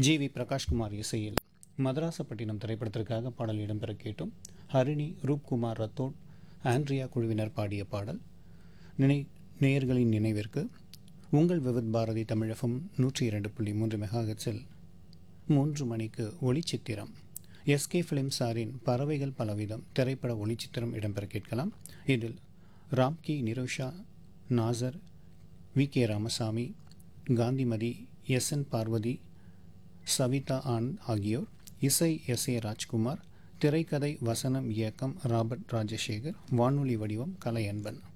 G we Prakash Kumar இசையில் மதராசப்பட்டினம் திரைப்படத்திற்காக பாடல் இடம்பெற கேட்டும் ஹரிணி ரூப்குமார் ரத்தோட் ஆண்ட்ரியா குழுவினர் பாடிய பாடல் நினை நேயர்களின் நினைவிற்கு உங்கள் விவித் பாரதி தமிழகம் நூற்றி இரண்டு புள்ளி மூன்று மெகாஹெட்ஸில் மூன்று மணிக்கு ஒளிச்சித்திரம் எஸ்கே ஃபிலிம் சாரின் பறவைகள் பலவிதம் திரைப்பட ஒளிச்சித்திரம் இடம்பெற கேட்கலாம் இதில் Ramki Nirosha Nassar V K Ramasamy Gandhimathi S N Parvathi Savitha Anand ஆகியோர் இசை எஸ் ஏ ராஜ்குமார் திரைக்கதை வசனம் இயக்கம் ராபர்ட் ராஜசேகர் வானொலி வடிவம் கலை அன்பன்